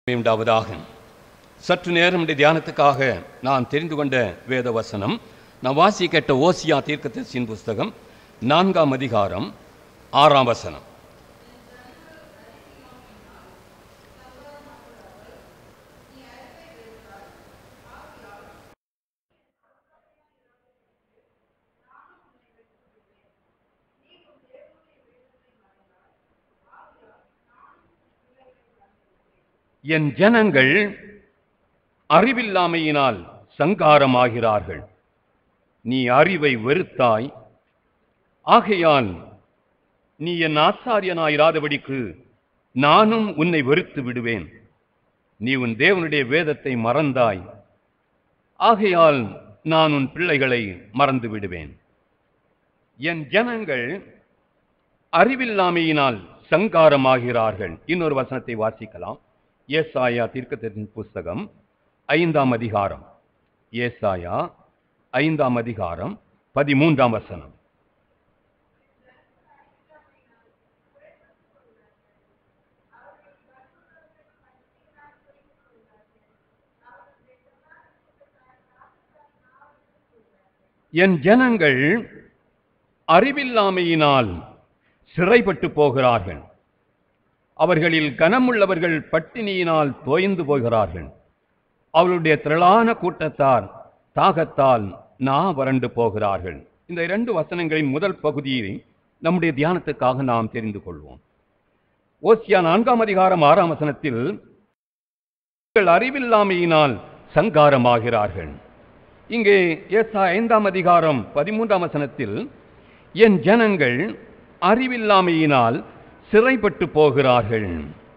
உண்டாவதாக சற்று நேரம் இந்த தியானத்துக்காக நான் தெரிந்து கொண்ட வேத வசனம் நான் வாசி கேட்ட ஓசியா தீர்க்கதரிசியின் புஸ்தகம் நான்காம் அதிகாரம் ஆறாம் வசனம் என் ஜனங்கள் அறிவில்லாமையினால் சங்காரமாகிறார்கள் நீ அறிவை வெறுத்தாய் ஆகையால் நீ என் ஆசாரியனாயிராதபடிக்கு நானும் உன்னை வெறுத்து விடுவேன் நீ உன் தேவனுடைய வேதத்தை மறந்தாய் ஆகையால் நான் உன் பிள்ளைகளை மறந்து விடுவேன் என் ஜனங்கள் அறிவில்லாமையினால் சங்காரமாகிறார்கள் இன்னொரு வசனத்தை வாசிக்கலாம் ஏசாயா தீர்க்கதரிசியின் புஸ்தகம் ஐந்தாம் அதிகாரம் ஏசாயா ஐந்தாம் அதிகாரம் பதிமூன்றாம் வசனம் என் ஜனங்கள் அறிவில்லாமையினால் சிறைப்பட்டு போகிறார்கள் அவர்களில் கனமுள்ளவர்கள் பட்டினியினால் தோய்ந்து போகிறார்கள் அவளுடைய திரளான கூட்டத்தார் தாகத்தால் நா வறண்டு போகிறார்கள் இந்த இரண்டு வசனங்களின் முதல் பகுதியை நம்முடைய தியானத்துக்காக நாம் தெரிந்து கொள்வோம் ஓசியா நான்காம் அதிகாரம் ஆறாம் வசனத்தில் "அவர்கள் அறிவில்லாமையினால் சங்காரமாகிறார்கள் இங்கே ஏசா ஐந்தாம் அதிகாரம் பதிமூன்றாம் வசனத்தில் என் ஜனங்கள் அறிவில்லாமையினால் சிறைப்பட்டு போகிறார்கள்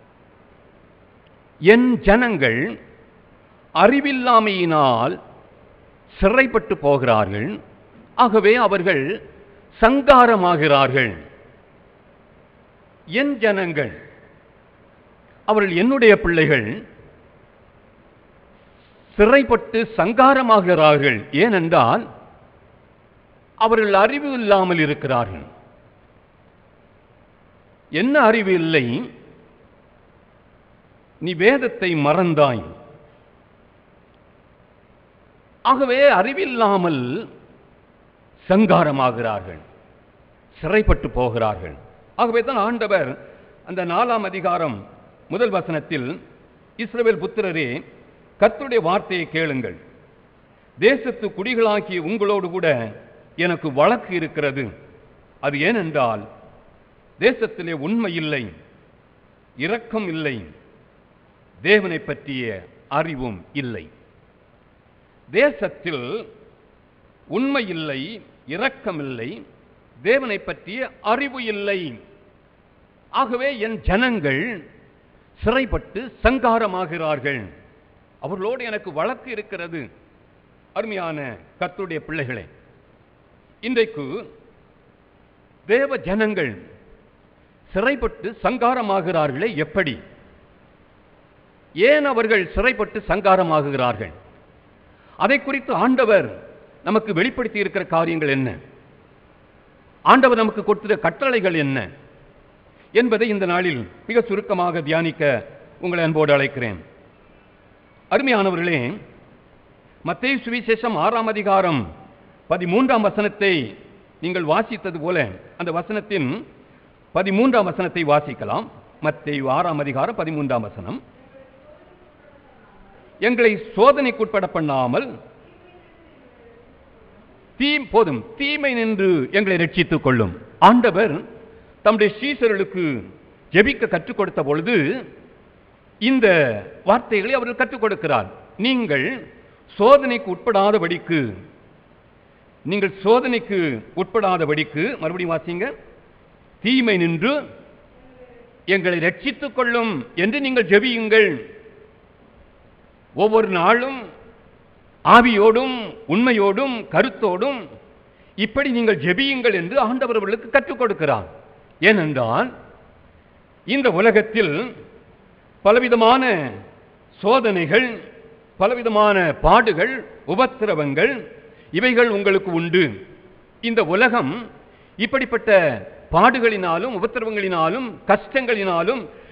என் ஜனங்கள் அறிவில்லாமையினால் சிறைப்பட்டு போகிறார்கள் ஆகவே அவர்கள் சங்காரமாகிறார்கள் என் ஜனங்கள் அவர்கள் என்னுடைய பிள்ளைகள் சிறைப்பட்டு சங்காரமாகிறார்கள் ஏனென்றால் அவர்கள் அறிவு இல்லாமல் இருக்கிறார்கள் என்ன அறிவு இல்லை நீ வேதத்தை மறந்தாய் ஆகவே அறிவில்லாமல் சங்காரமாகிறார்கள் சிறைப்பட்டு போகிறார்கள் ஆகவே தான் ஆண்டவர் அந்த நாலாம் அதிகாரம் முதல் வசனத்தில் இஸ்ரவேல் புத்திரரே கர்த்தருடைய வார்த்தையை கேளுங்கள் தேசத்து குடிகளாகிய உங்களோடு கூட எனக்கு வழக்கு இருக்கிறது அது ஏனென்றால் தேசத்திலே உண்மை இல்லை இரக்கம் இல்லை தேவனை பற்றிய அறிவும் இல்லை தேசத்தில் உண்மை இல்லை இரக்கம் இல்லை தேவனை பற்றிய அறிவு இல்லை ஆகவே என் ஜனங்கள் சிறைப்பட்டு சங்காரமாகிறார்கள் அவர்களோடு எனக்கு வழக்கு இருக்கிறது அருமையான கர்த்தருடைய பிள்ளைகளே இன்றைக்கு தேவ ஜனங்கள் சிறைப்பட்டு சங்காரமாகிறார்களே எப்படி ஏன் அவர்கள் சிறைப்பட்டு சங்காரமாகுகிறார்கள் அதை குறித்து ஆண்டவர் நமக்கு வெளிப்படுத்தி இருக்கிற காரியங்கள் என்ன ஆண்டவர் நமக்கு கொடுத்த கட்டளைகள் என்ன என்பதை இந்த நாளில் மிக சுருக்கமாக தியானிக்க உங்களை அன்போடு அழைக்கிறேன் அருமையானவர்களே மத்தேயு சுவிசேஷம் ஆறாம் அதிகாரம் பதிமூன்றாம் வசனத்தை நீங்கள் வாசித்தது போல அந்த வசனத்தின் பதிமூன்றாம் வசனத்தை வாசிக்கலாம் மத்தேயு ஆறாம் அதிகாரம் பதிமூன்றாம் வசனம் எங்களை சோதனைக்குட்பட பண்ணாமல் தீ போதும் தீமை நின்று எங்களை ரட்சித்துக் கொள்ளும் ஆண்டவர் தம்முடைய சீசர்களுக்கு ஜெபிக்க கற்றுக் கொடுத்த பொழுது இந்த வார்த்தைகளை அவர்கள் கற்றுக் கொடுக்கிறார் நீங்கள் சோதனைக்கு உட்படாதபடிக்கு நீங்கள் சோதனைக்கு உட்படாதபடிக்கு மறுபடியும் வாசிங்க தீமை நின்று எங்களை ரட்சித்துக் கொள்ளும் என்று நீங்கள் ஜெபியுங்கள் ஒவ்வொரு நாளும் ஆவியோடும் உண்மையோடும் கருத்தோடும் இப்படி நீங்கள் ஜெபியுங்கள் என்று ஆண்டவர் அவர்களுக்கு கற்றுக் கொடுக்கிறார் ஏனென்றால் இந்த உலகத்தில் பலவிதமான சோதனைகள் பலவிதமான பாடுகள் உபத்திரவங்கள் இவைகள் உங்களுக்கு உண்டு இந்த உலகம் இப்படிப்பட்ட பாடுகளினாலும் உபத்திரவங்களினாலும் கஷ்டங்களினாலும்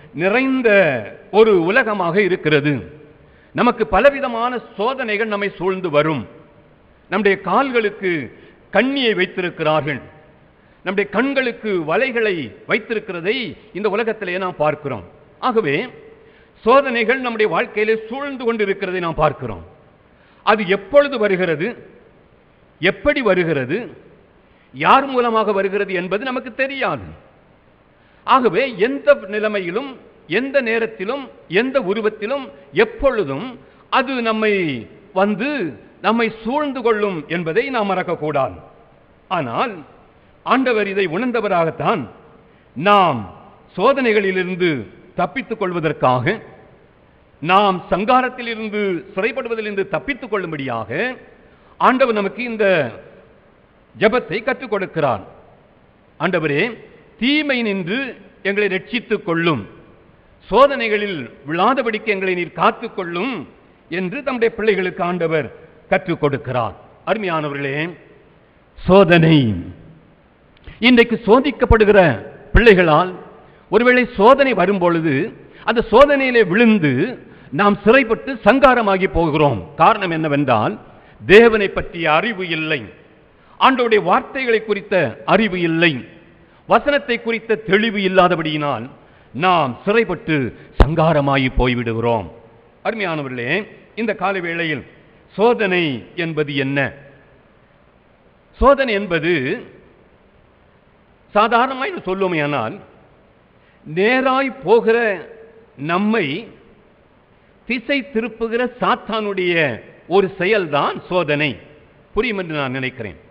நிறைந்த ஒரு உலகமாக இருக்கிறது நமக்கு பலவிதமான சோதனைகள் நம்மை சூழ்ந்து வரும் நம்முடைய கால்களுக்கு கண்ணியை வைத்திருக்கிறார்கள் நம்முடைய கண்களுக்கு வலைகளை வைத்திருக்கிறதை இந்த உலகத்திலே நாம் பார்க்கிறோம் ஆகவே சோதனைகள் நம்முடைய வாழ்க்கையிலே சூழ்ந்து கொண்டிருக்கிறதை நாம் பார்க்கிறோம் அது எப்பொழுது வருகிறது எப்படி வருகிறது யார் மூலமாக வருகிறது என்பது நமக்கு தெரியாது ஆகவே எந்த நிலைமையிலும் எந்த நேரத்திலும் எந்த உருவத்திலும் எப்பொழுதும் அது நம்மை வந்து நம்மை சூழ்ந்து கொள்ளும் என்பதை நாம் மறக்கக்கூடாது ஆனால் ஆண்டவர் இதை உணர்ந்தவராகத்தான் நாம் சோதனைகளிலிருந்து தப்பித்துக் கொள்வதற்காக நாம் சங்காரத்திலிருந்து சிறைப்படுவதிலிருந்து தப்பித்துக் கொள்ளும்படியாக ஆண்டவர் நமக்கு இந்த ஜெபத்தை கற்றுக் கொடுக்கிறார் ஆண்டவரே தீமை நின்று எங்களை ரட்சித்துக் கொள்ளும் சோதனைகளில் விழாதபடிக்கு எங்களை நீர் காத்துக் கொள்ளும் என்று தம்முடைய பிள்ளைகளுக்கு ஆண்டவர் கற்றுக் கொடுக்கிறார் அருமையானவர்களே சோதனை இன்றைக்கு சோதிக்கப்படுகிற பிள்ளைகளால் ஒருவேளை சோதனை வரும்பொழுது அந்த சோதனையிலே விழுந்து நாம் சிறைப்பட்டு சங்காரமாகி போகிறோம் காரணம் என்னவென்றால் தேவனை பற்றிய அறிவு இல்லை ஆண்டவருடைய வார்த்தைகளை குறித்த அறிவு இல்லை வசனத்தை குறித்த தெளிவு இல்லாதபடியினால் நாம் சிறைப்பட்டு சங்காரமாகி போய்விடுகிறோம் அருமையானவர்களே இந்த கால வேளையில் சோதனை என்பது என்ன சோதனை என்பது சாதாரணமாய் சொல்லுமையானால் நேராய் போகிற நம்மை திசை திருப்புகிற சாத்தானுடைய ஒரு செயல்தான் சோதனை புரியும் என்று நான் நினைக்கிறேன்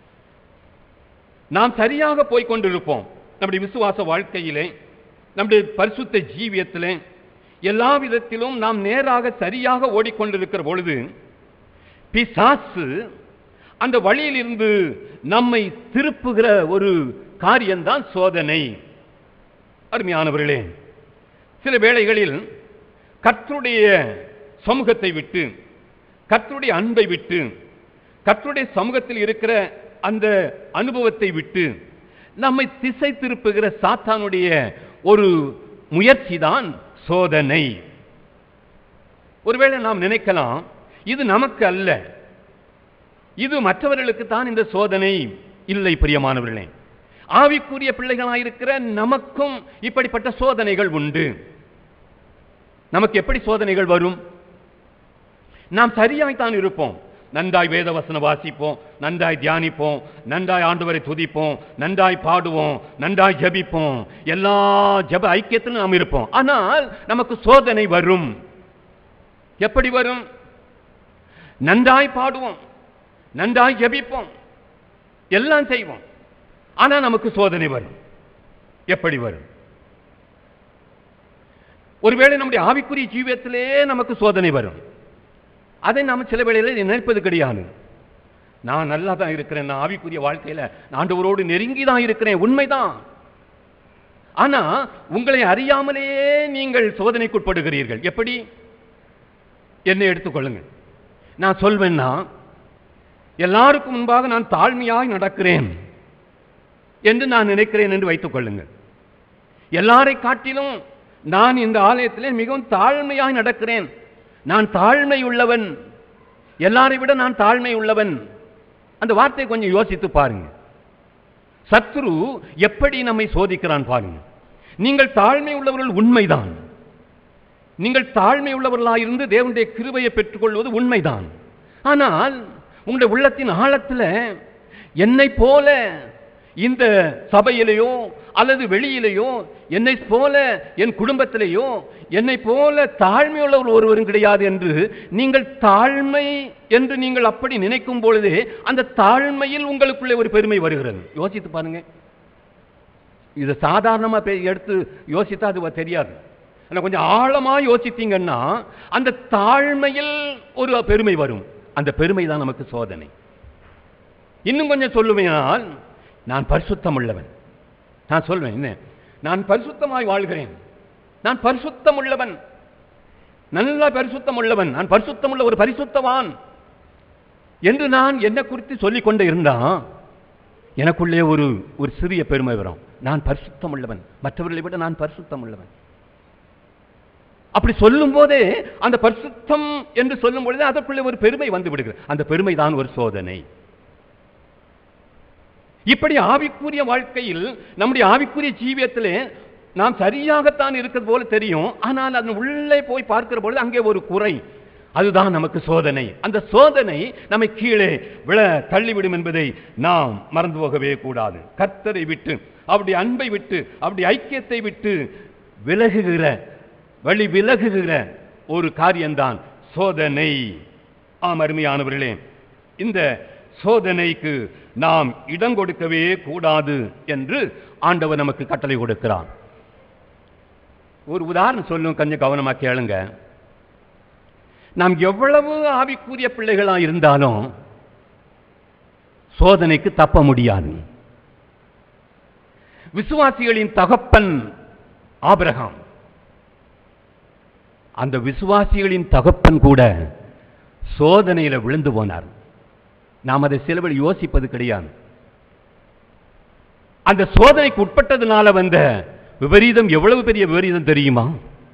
நாம் சரியாக போய்க் கொண்டிருப்போம் நம்முடைய விசுவாச வாழ்க்கையிலே நம்முடைய பரிசுத்த ஜீவியத்திலே எல்லா விதத்திலும் நாம் நேராக சரியாக ஓடிக்கொண்டிருக்கிற பொழுது பிசாசு அந்த வழியிலிருந்து நம்மை திருப்புகிற ஒரு காரியம்தான் சோதனை அருமையானவர்களே சில வேளைகளில் கர்த்தருடைய சமூகத்தை விட்டு கர்த்தருடைய அன்பை விட்டு கர்த்தருடைய சமூகத்தில் இருக்கிற அந்த அனுபவத்தை விட்டு நம்மை திசை திருப்புகிற சாத்தானுடைய ஒரு முயற்சி தான் சோதனை ஒருவேளை நாம் நினைக்கலாம் இது நமக்கு அல்ல இது மற்றவர்களுக்கு தான் இந்த சோதனை இல்லை பிரியமானவர்களே ஆவிக்குரிய பிள்ளைகளாயிருக்கிற நமக்கும் இப்படிப்பட்ட சோதனைகள் உண்டு நமக்கு எப்படி சோதனைகள் வரும் நாம் சரியாய்த்தான் இருப்போம் நன்றாய் வேதவசன வாசிப்போம் நன்றாய் தியானிப்போம் நன்றாய் ஆண்டவரை துதிப்போம் நன்றாய் பாடுவோம் நன்றாய் ஜெபிப்போம் எல்லா ஜெப ஐக்கியத்திலும் நாம் இருப்போம் ஆனால் நமக்கு சோதனை வரும் எப்படி வரும் நன்றாய் பாடுவோம் நன்றாய் ஜெபிப்போம் எல்லாம் செய்வோம் ஆனா நமக்கு சோதனை வரும் எப்படி வரும் ஒருவேளை நம்முடைய ஆவிக்குரிய ஜீவியத்திலே நமக்கு சோதனை வரும் அதை நாம் சில வேளையில் நினைப்பது கிடையாது நான் நல்லா தான் இருக்கிறேன் நான் ஆவிக்குரிய வாழ்க்கையில நான் ஆண்டவரோடு நெருங்கி தான் இருக்கிறேன் உண்மைதான் ஆனா உங்களை அறியாமலேயே நீங்கள் சோதனைக்குட்படுகிறீர்கள் எப்படி என்னை எடுத்துக்கொள்ளுங்க நான் சொல்வேன்னா எல்லாருக்கும் முன்பாக நான் தாழ்மையாய் நடக்கிறேன் என்று நான் நினைக்கிறேன் என்று வைத்துக் கொள்ளுங்கள் எல்லாரை காட்டிலும் நான் இந்த ஆலயத்திலே மிகவும் தாழ்மையாய் நடக்கிறேன் நான் தாழ்மை உள்ளவன் எல்லாரை விட நான் தாழ்மை உள்ளவன் அந்த வார்த்தையை கொஞ்சம் யோசித்து பாருங்க சத்ரு எப்படி நம்மை சோதிக்கிறான் பாருங்க நீங்கள் தாழ்மை உள்ளவர்கள் உண்மைதான் நீங்கள் தாழ்மை உள்ளவர்களாயிருந்து தேவனுடைய கிருபையை பெற்றுக்கொள்வது உண்மைதான் ஆனால் உங்களுடைய உள்ளத்தின் ஆழத்தில் என்னை போல இந்த சபையிலேயோ அல்லது வெளியிலேயோ என்னை போல என் குடும்பத்திலேயோ என்னை போல தாழ்மையுள்ளவர் ஒருவரும் கிடையாது என்று நீங்கள் தாழ்மை என்று நீங்கள் அப்படி நினைக்கும் பொழுதே அந்த தாழ்மையில் உங்களுக்குள்ளே ஒரு பெருமை வருகிறது யோசித்து பாருங்க இதை சாதாரணமா பே- எடுத்து யோசித்தா அது தெரியாது ஆனா கொஞ்சம் ஆழமா யோசித்தீங்கன்னா அந்த தாழ்மையில் ஒரு பெருமை வரும் அந்த பெருமை தான் நமக்கு சோதனை இன்னும் கொஞ்சம் சொல்லுவேனால் நான் பரிசுத்தம் உள்ளவன் நான் சொல்வேன் என்ன நான் பரிசுத்தமாய் வாழ்கிறேன் நான் பரிசுத்தம் உள்ளவன் நல்ல பரிசுத்தம் உள்ளவன் நான் பரிசுத்தம் உள்ள ஒரு பரிசுத்தவான் என்று நான் என்ன குறித்து சொல்லிக் கொண்டே இருந்தா எனக்குள்ளே ஒரு ஒரு சிறிய பெருமை வரும் நான் பரிசுத்தம் உள்ளவன் மற்றவர்களை விட நான் பரிசுத்தம் உள்ளவன் அப்படி சொல்லும் போதே அந்த பரிசுத்தம் என்று சொல்லும் பொழுது அதற்குள்ளே ஒரு பெருமை வந்து விடுகிறது அந்த பெருமை தான் ஒரு சோதனை இப்படி ஆவிக்குரிய வாழ்க்கையில் நம்முடைய ஆவிக்குரிய ஜீவியத்திலே நாம் சரியாகத்தான் இருக்கிறது போல தெரியும் ஆனால் அதன் உள்ளே போய் பார்க்கிற பொழுது அங்கே ஒரு குறை அதுதான் நமக்கு சோதனை அந்த சோதனை நம்மை கீழே விழ தள்ளிவிடும் என்பதை நாம் மறந்து போகவே கூடாது கர்த்தரை விட்டு அப்படி அன்பை விட்டு அப்படி ஐக்கியத்தை விட்டு விலகுகிற வழி விலகுகிற ஒரு காரியம்தான் சோதனை ஆம் அருமையானவர்களே இந்த சோதனைக்கு நாம் இடம் கொடுக்கவே கூடாது என்று ஆண்டவர் நமக்கு கட்டளை கொடுக்கிறான் ஒரு உதாரணம் சொல்லும் கொஞ்சம் கவனமா கேளுங்க நாம் எவ்வளவு ஆவிக்குரிய பிள்ளைகளா இருந்தாலும் சோதனைக்கு தப்ப முடியாது விசுவாசிகளின் தகப்பன் ஆபிரகாம் அந்த விசுவாசிகளின் தகப்பன் கூட சோதனையில விழுந்து போனார் நாம் அதை சிலவழி யோசிப்பது கிடையாது அந்த சோதனைக்கு உட்பட்டதுனால வந்த விபரீதம் எவ்வளவு பெரிய விபரீதம் தெரியுமா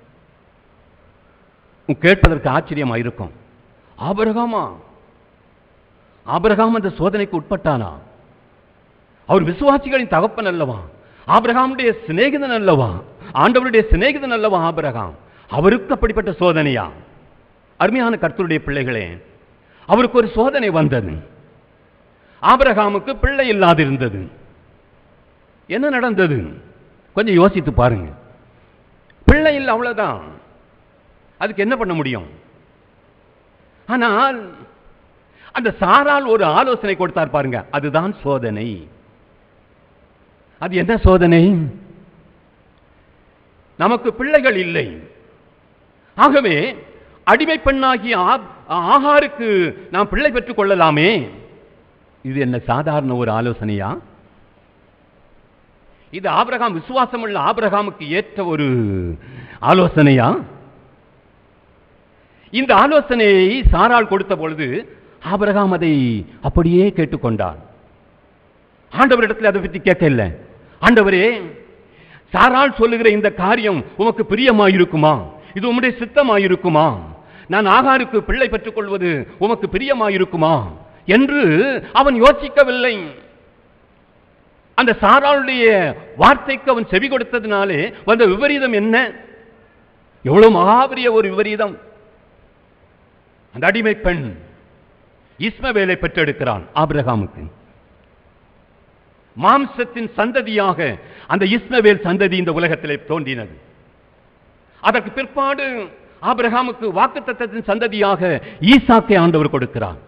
உன் கேட்பதற்கு ஆச்சரியமா இருக்கும் ஆபரகாமா ஆபரகாம் அந்த சோதனைக்கு உட்பட்டானா அவர் விசுவாசிகளின் தகப்பன் அல்லவா ஆபிரகாமுடைய சிநேகிதன் அல்லவா ஆண்டவருடைய சிநேகிதன் அல்லவா ஆபிரகாம் அவருக்கு அப்படிப்பட்ட சோதனையா அருமையான கர்த்தருடைய பிள்ளைகளே அவருக்கு ஒரு சோதனை வந்தது ஆபிரகாமுக்கு பிள்ளை இல்லாதிருந்தது என்ன நடந்தது கொஞ்சம் யோசித்து பாருங்க பிள்ளை இல்லை அவ்வளவுதான் அதுக்கு என்ன பண்ண முடியும் ஆனால் அந்த சாரால் ஒரு ஆலோசனை கொடுத்தார் பாருங்க அதுதான் சோதனை அது என்ன சோதனை நமக்கு பிள்ளைகள் இல்லை ஆகவே அடிமை பெண்ணாகிய ஆ- ஆகாருக்கு நாம் பிள்ளை பெற்றுக் கொள்ளலாமே இது என்ன சாதாரண ஒரு ஆலோசனையா இது ஆபிரகாம் விசுவாசம் உள்ள ஆபிரகாமுக்கு ஏற்ற ஒரு ஆலோசனையா இந்த ஆலோசனையை சாரால் கொடுத்த பொழுது ஆபிரகாம் அதை அப்படியே கேட்டுக்கொண்டார் ஆண்டவரிடத்தில் அதை பற்றி கேட்க இல்லை ஆண்டவரே சாரால் சொல்லுகிற இந்த காரியம் உமக்கு பிரியமாயிருக்குமா இது உம்முடைய சித்தமாயிருக்குமா நான் ஆகாருக்கு பிள்ளை பெற்றுக் கொள்வது உமக்கு பிரியமாயிருக்குமா என்று அவன் யோசிக்கவில்லை அந்த சாராளுடைய வார்த்தைக்கு அவன் செவி கொடுத்ததினாலே வந்த விபரீதம் என்ன எவ்வளவு மகாபரிய ஒரு விபரீதம் அந்த அடிமை பெண் இஸ்மவேலை பெற்றெடுக்கிறான் ஆபிரகாமுக்கு மாம்சத்தின் சந்ததியாக அந்த இஸ்மவேல் சந்ததி இந்த உலகத்திலே தோன்றினது அதற்கு பிற்பாடு ஆபிரகாமுக்கு வாக்குத்தத்தத்தின் சந்ததியாக ஈசாக்கை ஆண்டவர் கொடுக்கிறார்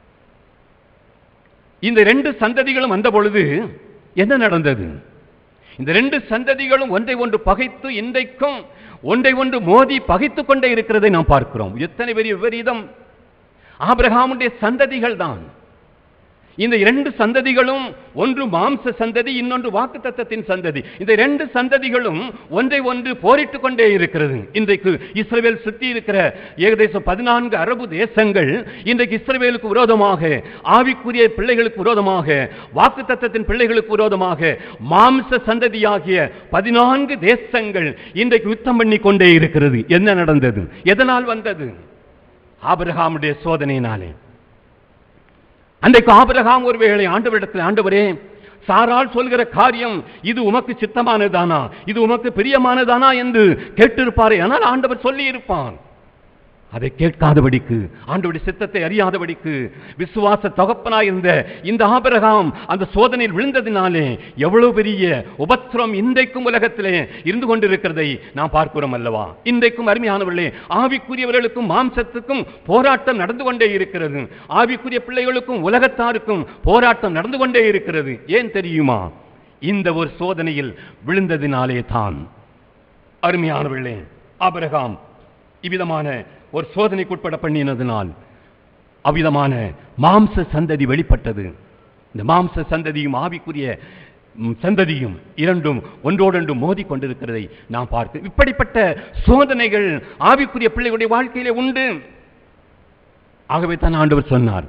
இந்த ரெண்டு சந்ததிகளும் வந்த பொழுது என்ன நடந்தது இந்த ரெண்டு சந்ததிகளும் ஒன்றை ஒன்று பகைத்து இன்றைக்கும் ஒன்றை ஒன்று மோதி பகைத்துக் கொண்டே இருக்கிறதை நாம் பார்க்கிறோம் எத்தனை பெரிய விபரீதம் ஆபிரகாமுடைய சந்ததிகள் தான் இந்த இரண்டு சந்ததிகளும் ஒன்று மாம்ச சந்ததி இன்னொன்று வாக்குத்தத்தத்தின் சந்ததி இந்த இரண்டு சந்ததிகளும் ஒன்றை ஒன்று போரிட்டுக் கொண்டே இருக்கிறது இன்றைக்கு இஸ்ரவேல் சுற்றி இருக்கிற ஏகதேசம் பதினான்கு அரபு தேசங்கள் இன்றைக்கு இஸ்ரவேலுக்கு விரோதமாக ஆவிக்குரிய பிள்ளைகளுக்கு விரோதமாக வாக்குத்தத்தத்தின் பிள்ளைகளுக்கு விரோதமாக மாம்ச சந்ததியாகிய பதினான்கு தேசங்கள் இன்றைக்கு யுத்தம் பண்ணி கொண்டே இருக்கிறது என்ன நடந்தது எதனால் வந்தது ஆபிரகாமுடைய சோதனையினாலே அன்றைக்கு ஆபிரகாம் ஒருவேளை ஆண்டவரிடத்தில் ஆண்டவரே சாரால் சொல்கிற காரியம் இது உமக்கு சித்தமானதானா இது உமக்கு பிரியமானதானா என்று கேட்டிருப்பாரே ஆனால் ஆண்டவர் சொல்லி இருப்பான் அதை கேட்காதபடிக்கு ஆண்டவருடைய சித்தத்தை அறியாதபடிக்கு விசுவாச தகப்பனாய் இருந்த இந்த ஆபிரகாம் அந்த சோதனையில் விழுந்ததினாலே எவ்வளவு பெரிய உபத்திரம் இன்றைக்கும் உலகத்திலே இருந்து கொண்டிருக்கிறதை நாம் பார்க்கிறோம் அல்லவா இன்றைக்கும் அருமையானவர்களே ஆவிக்குரியவர்களுக்கும் மாம்சத்துக்கும் போராட்டம் நடந்து கொண்டே இருக்கிறது ஆவிக்குரிய பிள்ளைகளுக்கும் உலகத்தாருக்கும் போராட்டம் நடந்து கொண்டே இருக்கிறது ஏன் தெரியுமா இந்த ஒரு சோதனையில் விழுந்ததினாலே தான் அருமையானவர்களே ஆபிரகாம் இவ்விதமான ஒரு சோதனைக்குட்பட பண்ணினதினால் அவ்விதமான மாம்ச சந்ததி வெளிப்பட்டது இந்த மாம்ச சந்ததியும் ஆவிக்குரிய ம், சந்ததியும் இரண்டும் ஒன்றோடொன்று மோதி கொண்டிருக்கிறதை நாம் பார்க்க இப்படிப்பட்ட சோதனைகள் ஆவிக்குரிய பிள்ளைகளுடைய வாழ்க்கையிலே உண்டு ஆகவே தான் ஆண்டவர் சொன்னார்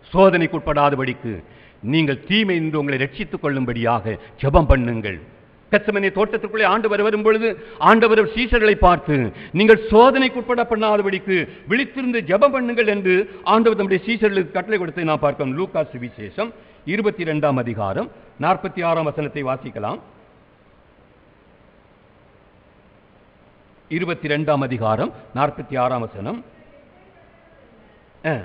சோதனைக்குட்படாதபடிக்கு நீங்கள் தீமை என்று உங்களை ரட்சித்துக் கொள்ளும்படியாக ஜெபம் பண்ணுங்கள் கெத்செமனே தோட்டத்திற்குள்ளே ஆண்டவர் வரும் பொழுது ஆண்டவர் சீஷர்களை பார்த்து நீங்கள் சோதனைக்குட்பட பண்ணாதபடிக்கு விழித்திருந்து ஜெபம் பண்ணுங்கள் என்று ஆண்டவர் தம்முடைய சீஷர்களுக்கு கட்டளை கொடுத்து நான் பார்க்கிறோம் லூக்கா சுவிசேஷம் இருபத்தி ரெண்டாம் அதிகாரம் நாற்பத்தி ஆறாம் வசனத்தை வாசிக்கலாம் இருபத்தி ரெண்டாம் அதிகாரம் நாற்பத்தி ஆறாம் வசனம் ஆ.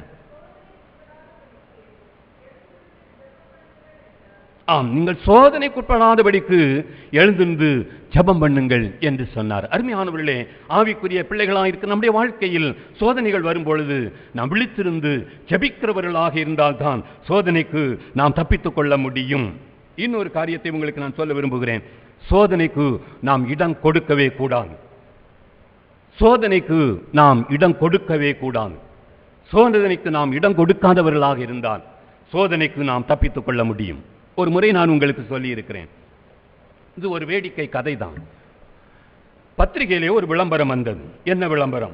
ஆம் நீங்கள் சோதனைக்குட்படாதபடிக்கு எழுந்திருந்து ஜெபம் பண்ணுங்கள் என்று சொன்னார் அருமையானவர்களே ஆவிக்குரிய பிள்ளைகளாக இருக்க நம்முடைய வாழ்க்கையில் சோதனைகள் வரும் பொழுது நாம் விழித்திருந்து ஜெபிக்கிறவர்களாக இருந்தால்தான் சோதனைக்கு நாம் தப்பித்துக் கொள்ள முடியும் இன்னொரு காரியத்தை உங்களுக்கு நான் சொல்ல விரும்புகிறேன் சோதனைக்கு நாம் இடம் கொடுக்கவே கூடாது சோதனைக்கு நாம் இடம் கொடுக்கவே கூடாது சோதனைக்கு நாம் இடம் கொடுக்காதவர்களாக இருந்தால் சோதனைக்கு நாம் தப்பித்துக் கொள்ள முடியும் ஒரு முறை நான் உங்களுக்கு சொல்லி இருக்கிறேன் இது ஒரு வேடிக்கை கதை தான் பத்திரிகையிலே ஒரு விளம்பரம் வந்தது என்ன விளம்பரம்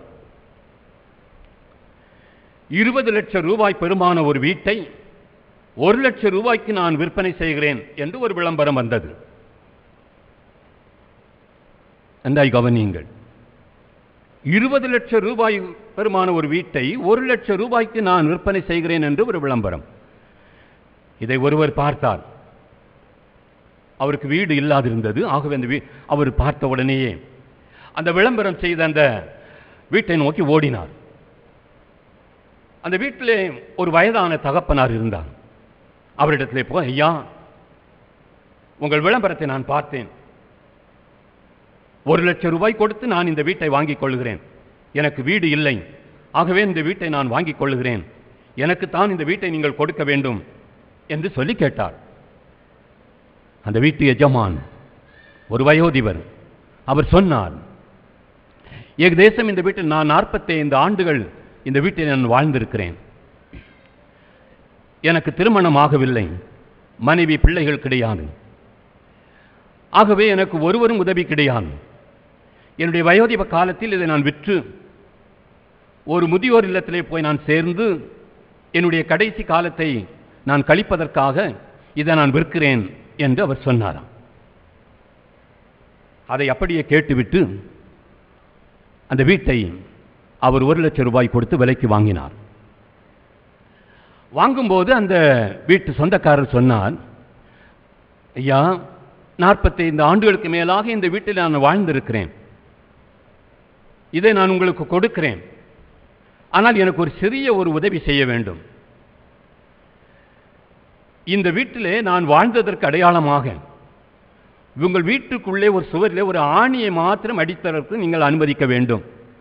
இருபது லட்சம் ரூபாய் பெருமான ஒரு வீட்டை ஒரு லட்சம் ரூபாய்க்கு நான் விற்பனை செய்கிறேன் என்று ஒரு விளம்பரம் வந்தது நன்றாய் கவனியுங்கள் இருபது லட்சம் ரூபாய் பெருமான ஒரு வீட்டை ஒரு லட்சம் ரூபாய்க்கு நான் விற்பனை செய்கிறேன் என்று ஒரு விளம்பரம் இதை ஒருவர் பார்த்தார் அவருக்கு வீடு இல்லாதிருந்தது ஆகவே அந்த வீ அவர் பார்த்த உடனேயே அந்த விளம்பரம் செய்த அந்த வீட்டை நோக்கி ஓடினார் அந்த வீட்டிலே ஒரு வயதான தகப்பனார் இருந்தார் அவரிடத்திலே போய் ஐயா உங்கள் விளம்பரத்தை நான் பார்த்தேன் ஒரு லட்சம் ரூபாய் கொடுத்து நான் இந்த வீட்டை வாங்கிக் கொள்கிறேன் எனக்கு வீடு இல்லை ஆகவே இந்த வீட்டை நான் வாங்கிக் கொள்கிறேன் எனக்கு தான் இந்த வீட்டை நீங்கள் கொடுக்க வேண்டும் என்று சொல்லி கேட்டார் அந்த வீட்டு எஜமான் ஒரு வயோதிபர் அவர் சொன்னார் ஏகதேசம் இந்த வீட்டில் நான் நாற்பத்தைந்து ஆண்டுகள் இந்த வீட்டில் நான் வாழ்ந்திருக்கிறேன் எனக்கு திருமணம் ஆகவில்லை மனைவி பிள்ளைகள் கிடையாது ஆகவே எனக்கு ஒருவரும் உதவி கிடையாது என்னுடைய வயோதிப காலத்தில் இதை நான் விற்று ஒரு முதியோர் இல்லத்திலே போய் நான் சேர்ந்து என்னுடைய கடைசி காலத்தை நான் கழிப்பதற்காக இதை நான் விற்கிறேன் என்று அவர் சொன்னாராம் அதை அப்படியே கேட்டுவிட்டு அந்த வீட்டை அவர் ஒரு லட்சம் ரூபாய் கொடுத்து விலைக்கு வாங்கினார் வாங்கும்போது அந்த வீட்டு சொந்தக்காரர் சொன்னார் ஐயா நாற்பத்தைந்து ஆண்டுகளுக்கு மேலாக இந்த வீட்டில் நான் வாழ்ந்திருக்கிறேன் இதை நான் உங்களுக்கு கொடுக்கிறேன் ஆனால் எனக்கு ஒரு சிறிய ஒரு உதவி செய்ய வேண்டும் இந்த வீட்டிலே நான் வாழ்ந்ததற்கு அடையாளமாக உங்கள் வீட்டுக்குள்ளே ஒரு சுவரிலே ஒரு ஆணியை மாத்திரம் அடித்ததற்கு நீங்கள் அனுமதிக்க வேண்டும்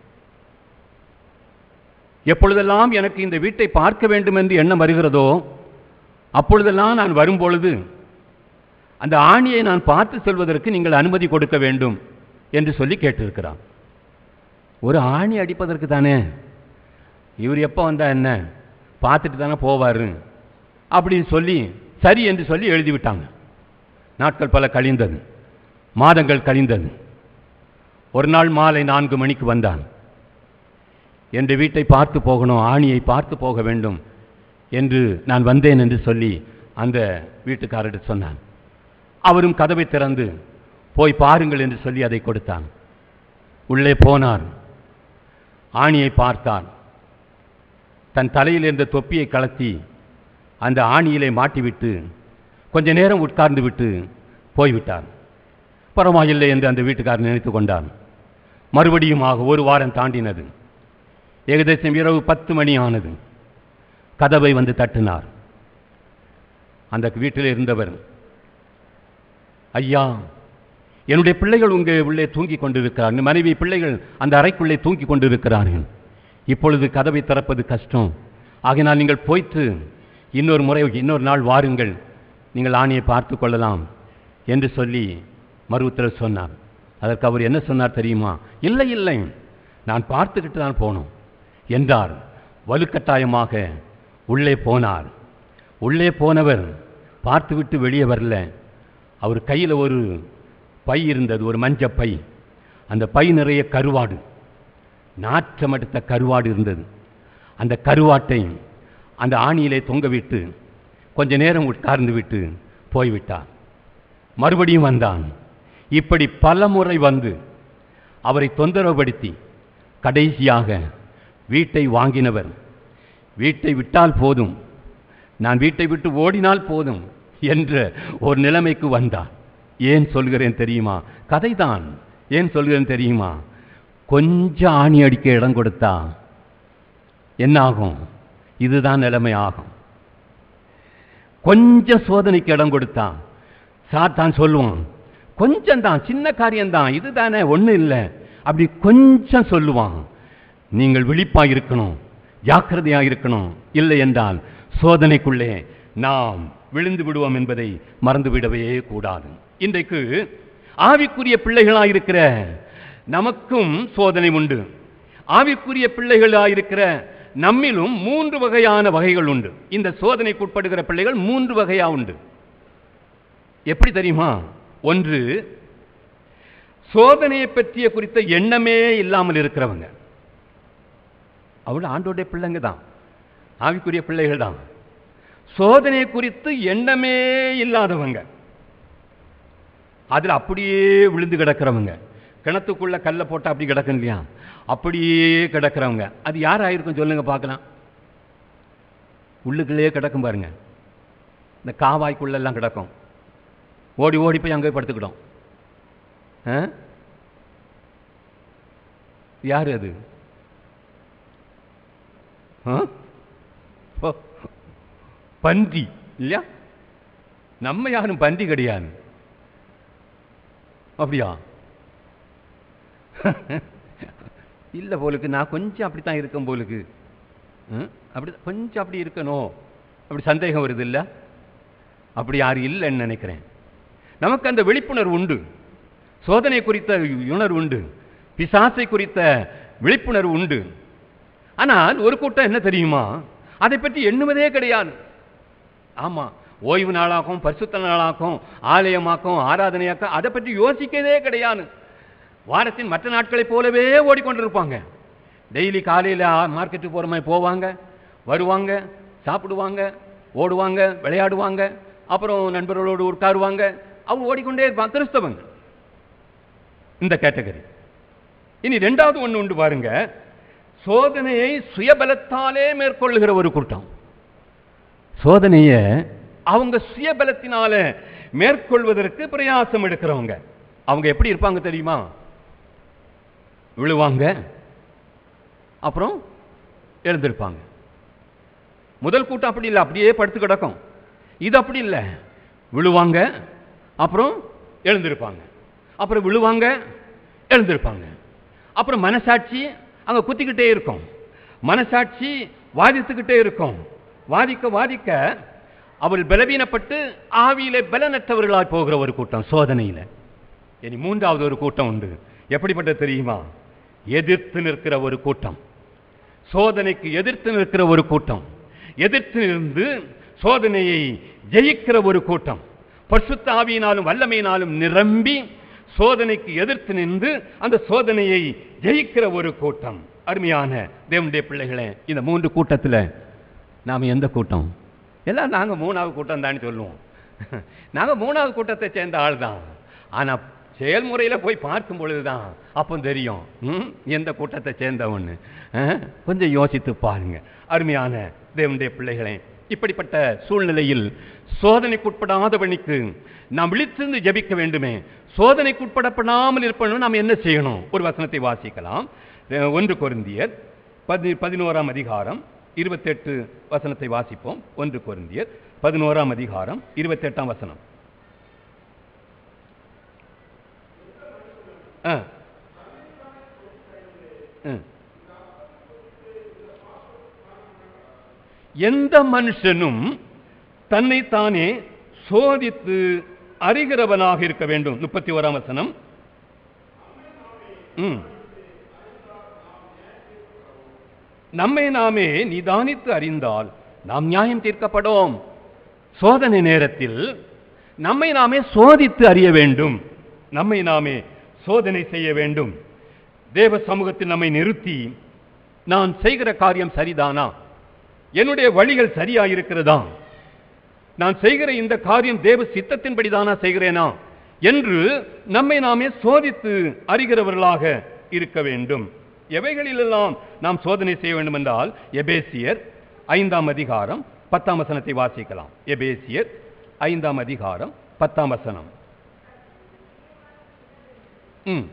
எப்பொழுதெல்லாம் எனக்கு இந்த வீட்டை பார்க்க வேண்டும் என்று எண்ணம் வருகிறதோ அப்பொழுதெல்லாம் நான் வரும்பொழுது அந்த ஆணியை நான் பார்த்து செல்வதற்கு நீங்கள் அனுமதி கொடுக்க வேண்டும் என்று சொல்லி கேட்டிருக்கிறான் ஒரு ஆணி அடிப்பதற்கு தானே இவர் எப்போ வந்தா என்ன பார்த்துட்டு தானே போவார் அப்படின்னு சொல்லி சரி என்று சொல்லி எழுதிவிட்டாங்க நாட்கள் பல கழிந்தது மாதங்கள் கழிந்தது ஒரு நாள் மாலை நான்கு மணிக்கு வந்தான் என்ற வீட்டை பார்த்து போகணும் ஆணியை பார்த்து போக வேண்டும் என்று நான் வந்தேன் என்று சொல்லி அந்த வீட்டுக்காரர் சொன்னான் அவரும் கதவை திறந்து போய் பாருங்கள் என்று சொல்லி அதை கொடுத்தான் உள்ளே போனார் ஆணியை பார்த்தார் தன் தலையில் இருந்த தொப்பியை கலத்தி அந்த ஆணியிலே மாட்டிவிட்டு கொஞ்ச நேரம் உட்கார்ந்து விட்டு போய்விட்டார் பரவாயில்லை என்று அந்த வீட்டுக்காரர் நினைத்து கொண்டான் மறுபடியும் ஆக ஒரு வாரம் தாண்டினது ஏகதேசம் இரவு பத்து மணி ஆனது கதவை வந்து தட்டினார் அந்த வீட்டில் இருந்தவர் ஐயா என்னுடைய பிள்ளைகள் உங்க உள்ளே தூங்கிக் கொண்டிருக்கிறார்கள் மனைவி பிள்ளைகள் அந்த அறைக்குள்ளே தூங்கிக் கொண்டிருக்கிறார்கள் இப்பொழுது கதவை திறப்பது கஷ்டம் ஆகையினால் நீங்கள் போய்த்து இன்னொரு முறை இன்னொரு நாள் வாருங்கள் நீங்கள் ஆணியை பார்த்து கொள்ளலாம் என்று சொல்லி மறு உத்தரவு சொன்னார் அதற்கு அவர் என்ன சொன்னார் தெரியுமா இல்லை இல்லை நான் பார்த்துக்கிட்டு தான் போனோம் என்றார் வலுக்கட்டாயமாக உள்ளே போனார் உள்ளே போனவர் பார்த்துவிட்டு வெளியே வரல அவர் கையில் ஒரு பை இருந்தது ஒரு மஞ்ச பை அந்த பை நிறைய கருவாடு நாற்றமடுத்த கருவாடு இருந்தது அந்த கருவாட்டை அந்த ஆணியிலே தொங்கவிட்டு கொஞ்ச நேரம் உட்கார்ந்து விட்டு போய்விட்டார் மறுபடியும் வந்தான் இப்படி பல முறை வந்து அவரை தொந்தரவுபடுத்தி கடைசியாக வீட்டை வாங்கினவர் வீட்டை விட்டால் போதும் நான் வீட்டை விட்டு ஓடினால் போதும் என்ற ஒரு நிலைமைக்கு வந்தார் ஏன் சொல்கிறேன் தெரியுமா கதைதான் ஏன் சொல்கிறேன் தெரியுமா கொஞ்சம் ஆணி அடிக்க இடம் கொடுத்தா என்ன ஆகும் இதுதான் நிலைமை ஆகும் கொஞ்சம் சோதனைக்கு இடம் கொடுத்தா சாத்தான் சொல்லுவான் கொஞ்சம் தான் சின்ன காரியம்தான் இதுதானே ஒன்றும் இல்லை அப்படி கொஞ்சம் சொல்லுவான் நீங்கள் விழிப்பாக இருக்கணும் ஜாக்கிரதையாக இருக்கணும் இல்லை என்றால் சோதனைக்குள்ளே நாம் விழுந்து விடுவோம் என்பதை மறந்துவிடவே கூடாது இன்றைக்கு ஆவிக்குரிய பிள்ளைகளாக இருக்கிற நமக்கும் சோதனை உண்டு ஆவிக்குரிய பிள்ளைகளாக இருக்கிற நம்மிலும் மூன்று வகையான வகைகள் உண்டு இந்த சோதனைக்கு உட்படுகிற பிள்ளைகள் மூன்று வகையா உண்டு எப்படி தெரியுமா ஒன்று சோதனையை பற்றிய குறித்த எண்ணமே இல்லாமல் இருக்கிறவங்க அவள் ஆண்டோடைய பிள்ளைங்க தான் ஆவிக்குரிய பிள்ளைகள் தான் சோதனை குறித்து எண்ணமே இல்லாதவங்க அதில் அப்படியே விழுந்து கிடக்கிறவங்க கிணத்துக்குள்ள கல்லை போட்டால் அப்படி கிடக்கும் இல்லையா அப்படியே கிடக்கிறவங்க அது யார் ஆயிருக்கும் சொல்லுங்க பார்க்கலாம் உள்ளுக்குள்ளேயே கிடக்கும் பாருங்க இந்த காவாய்க்குள்ளெல்லாம் கிடக்கும் ஓடி ஓடி போய் அங்கே படுத்துக்கிட்டோம் ஆ? யார் அது ஆ? ஓ, பன்றி இல்லையா நம்ம யாரும் பன்றி கிடையாது அப்படியா இல்லை போலுக்கு நான் கொஞ்சம் அப்படித்தான் இருக்கேன் போலுக்கு ம்? அப்படி கொஞ்சம் அப்படி இருக்கணும் அப்படி சந்தேகம் வருது இல்லை அப்படி யாரும் இல்லைன்னு நினைக்கிறேன் நமக்கு அந்த விழிப்புணர்வு உண்டு சோதனை குறித்த உணர்வு உண்டு பிசாசை குறித்த விழிப்புணர்வு உண்டு ஆனால் ஒரு கூட்டம் என்ன தெரியுமா அதை பற்றி எண்ணுவதே கிடையாது ஆமா ஓய்வு நாளாக்கும் பரிசுத்த நாளாக்கும் ஆலயமாக்கும் ஆராதனையாக்கும் அதை பற்றி யோசிக்கவே கிடையாது வாரத்தின் மற்ற நாட்களைப் போலவே ஓடிக்கொண்டிருப்பாங்க டெய்லி காலையில் மார்க்கெட்டுக்கு போகிற மாதிரி போவாங்க வருவாங்க சாப்பிடுவாங்க ஓடுவாங்க விளையாடுவாங்க அப்புறம் நண்பர்களோடு உட்காருவாங்க அவங்க ஓடிக்கொண்டே இருப்பாங்க கிறிஸ்தவங்க இந்த கேட்டகரி இனி ரெண்டாவது ஒன்று உண்டு பாருங்க சோதனையை சுயபலத்தாலே மேற்கொள்ளுகிற ஒரு கூட்டம் சோதனையை அவங்க சுயபலத்தினால மேற்கொள்வதற்கு பிரயாசம் எடுக்கிறவங்க அவங்க எப்படி இருப்பாங்க தெரியுமா விழுவாங்க அப்புறம் எழுந்திருப்பாங்க முதல் கூட்டம் அப்படி இல்லை அப்படியே படுத்து கிடக்கும் இது அப்படி இல்லை விழுவாங்க அப்புறம் எழுந்திருப்பாங்க அப்புறம் விழுவாங்க எழுந்திருப்பாங்க அப்புறம் மனசாட்சி அங்க குத்திக்கிட்டே இருக்கும் மனசாட்சி வாதித்துக்கிட்டே இருக்கும் வாதிக்க வாதிக்க அவள் பலவீனப்பட்டு ஆவியிலே பலனற்றவர்களாய் போகிற ஒரு கூட்டம் சோதனையில இனி மூன்றாவது ஒரு கூட்டம் உண்டு எப்படிப்பட்டது தெரியுமா எதிர்த்து நிற்கிற ஒரு கூட்டம் சோதனைக்கு எதிர்த்து நிற்கிற ஒரு கூட்டம் எதிர்த்து நின்று சோதனையை ஜெயிக்கிற ஒரு கூட்டம் பரிசுத்த ஆவியினாலும் வல்லமையினாலும் நிரம்பி சோதனைக்கு எதிர்த்து நின்று அந்த சோதனையை ஜெயிக்கிற ஒரு கூட்டம் அருமையான தேவனுடைய பிள்ளைகளே இந்த மூன்று கூட்டத்தில் நாம் எந்த கூட்டம் எல்லாம் நாங்கள் மூணாவது கூட்டம் தான் சொல்லுவோம் நாங்கள் மூணாவது கூட்டத்தை சேர்ந்த ஆள் தான் ஆனால் செயல்முறையில் போய் பார்க்கும் பொழுது தான் அப்போ தெரியும் ம், எந்த கூட்டத்தை சேர்ந்தவன்னு அஹ், கொஞ்சம் யோசித்து பாருங்க அருமையான தேவனுடைய பிள்ளைகளே இப்படிப்பட்ட சூழ்நிலையில் சோதனைக்குட்படாதவனுக்கு நாம் விழித்திருந்து ஜெபிக்க வேண்டுமே சோதனைக்குட்படப்படாமல் இருப்பணும் நாம் என்ன செய்யணும் ஒரு வசனத்தை வாசிக்கலாம் அஹ், ஒன்று கொரிந்தியர் பதி பதினோராம் அதிகாரம் இருபத்தெட்டு வசனத்தை வாசிப்போம் ஒன்று கொரிந்தியர் பதினோராம் அதிகாரம் இருபத்தெட்டாம் வசனம் ஆ ம். எந்த மனுஷனும் தன்னைத்தானே சோதித்து அறிகிறவனாக இருக்க வேண்டும் முப்பத்தி ஓராம் வசனம் ம். நம்மை நாமே நிதானித்து அறிந்தால் நாம் நியாயம் தீர்க்கப்படும் சோதனை நேரத்தில் நம்மை நாமே சோதித்து அறிய வேண்டும் நம்மை நாமே சோதனை செய்ய வேண்டும் தேவ சமூகத்தில் நம்மை நிறுத்தி நான் செய்கிற காரியம் சரிதானா என்னுடைய வழிகள் சரியா இருக்கிறதா நான் செய்கிற இந்த காரியம் தேவ சித்தத்தின்படிதானா செய்கிறேனா என்று நம்மை நாமே சோதித்து அறிகிறவர்களாக இருக்க வேண்டும் எவைகளிலெல்லாம் நாம் சோதனை செய்ய வேண்டும் என்றால் எபேசியர் ஐந்தாம் அதிகாரம் பத்தாம் வசனத்தை வாசிக்கலாம் எபேசியர் ஐந்தாம் அதிகாரம் பத்தாம் வசனம் ம்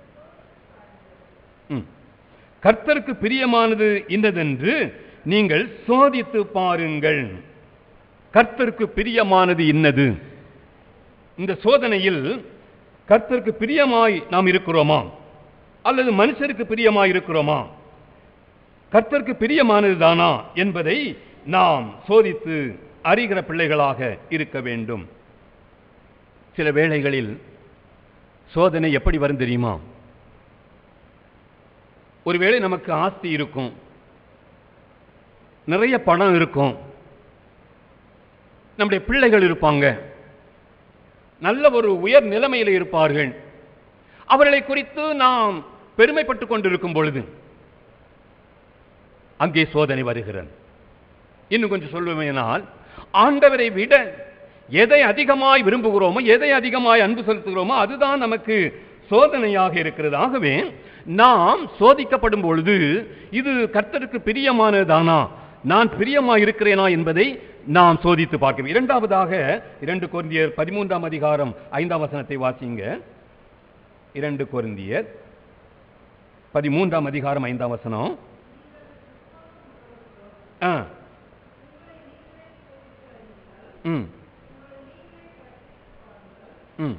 ம். கர்த்தருக்கு பிரியமானது இன்னதென்று நீங்கள் சோதித்து பாருங்கள் கர்த்தருக்கு பிரியமானது இன்னது இந்த சோதனையில் கர்த்தருக்கு பிரியமாய் நாம் இருக்கிறோமா அல்லது மனுஷருக்கு பிரியமாய் இருக்கிறோமா கர்த்தருக்கு பிரியமானது தானா என்பதை நாம் சோதித்து அறிகிற பிள்ளைகளாக இருக்க வேண்டும் சில வேளைகளில் சோதனை எப்படி வரும் தெரியுமா ஒருவேளை நமக்கு ஆஸ்தி இருக்கும் நிறைய பணம் இருக்கும் நம்முடைய பிள்ளைகள் இருப்பாங்க நல்ல ஒரு உயர் நிலைமையில் இருப்பார்கள் அவர்களை குறித்து நாம் பெருமைப்பட்டுக் கொண்டிருக்கும் பொழுது அங்கே சோதனை வருகிறது இன்னும் கொஞ்சம் சொல்லுவேனால் ஆண்டவரை விட எதை அதிகமாய் விரும்புகிறோமோ எதை அதிகமாய் அன்பு செலுத்துகிறோமோ அதுதான் நமக்கு சோதனையாக இருக்கிறது ஆகவே நாம் சோதிக்கப்படும் பொழுது இது கர்த்தருக்கு பிரியமானதானா நான் பிரியமா இருக்கிறேனா என்பதை நாம் சோதித்து பார்க்க இரண்டாவதாக இரண்டு கொரிந்தியர் பதிமூன்றாம் அதிகாரம் ஐந்தாம் வசனத்தை வாசிங்க இரண்டு கொரிந்தியர் பதிமூன்றாம் அதிகாரம் ஐந்தாம் வசனம் ஆ ம் ம்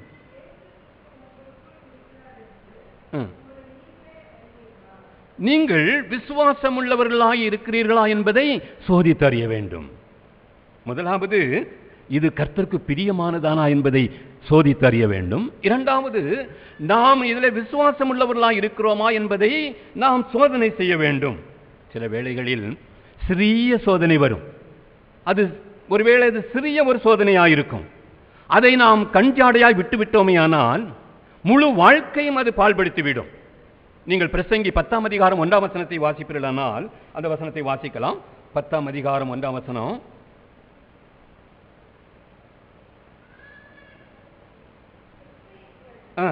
ம் நீங்கள் விசுவாசமுள்ளவர்களாய் இருக்கிறீர்களா என்பதை சோதித்தறிய வேண்டும் முதலாவது இது கர்த்தருக்கு பிரியமானதானா என்பதை சோதித்தறிய வேண்டும் இரண்டாவது நாம் இதில் விசுவாசம் உள்ளவர்களாய் இருக்கிறோமா என்பதை நாம் சோதனை செய்ய வேண்டும் சில வேளைகளில் சிறிய சோதனை வரும் அது ஒருவேளை அது சிறிய ஒரு சோதனையாயிருக்கும் அதை நாம் கஞ்சாடையாய் விட்டு விட்டோமேயானால் முழு வாழ்க்கையும் அது பால்படுத்திவிடும் நீங்கள் பிரசங்கி பத்தாம் அதிகாரம் ஒன்றாம் வசனத்தை வாசிப்பீர்களானால் அந்த வசனத்தை வாசிக்கலாம் பத்தாம் அதிகாரம் ஒன்றாம் வசனம் ஆ.